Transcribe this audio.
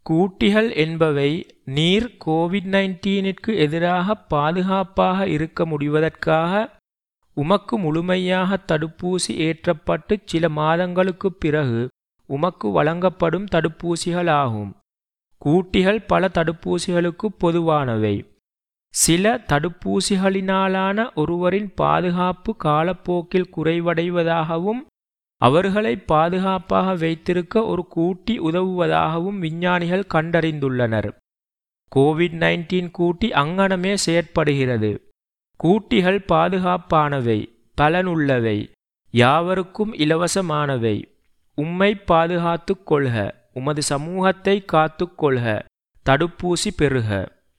கூட்டிகள் என்பவை நீர் கோவிட் நைன்டீனிற்கு எதிராக பாதுகாப்பாக இருக்க முடிவதற்காக உமக்கு முழுமையாக தடுப்பூசி ஏற்றப்பட்டு சில மாதங்களுக்குப் பிறகு உமக்கு வழங்கப்படும் தடுப்பூசிகளாகும் கூட்டிகள் பல தடுப்பூசிகளுக்கு பொதுவானவை சில தடுப்பூசிகளினாலான ஒருவரின் பாதுகாப்பு காலப்போக்கில் குறைவடைவதாகவும் அவர்களை பாதுகாப்பாக வைத்திருக்க ஒரு கூட்டி உதவுவதாகவும் விஞ்ஞானிகள் கண்டறிந்துள்ளனர் கோவிட் நைன்டீன் கூட்டி அங்கனமே செயற்படுகிறது கூட்டிகள் பாதுகாப்பானவை பலனுள்ளவை யாவருக்கும் இலவசமானவை உம்மை பாதுகாத்துக் கொள்க உமது சமூகத்தை காத்துக் கொள்க தடுப்பூசி பெறுக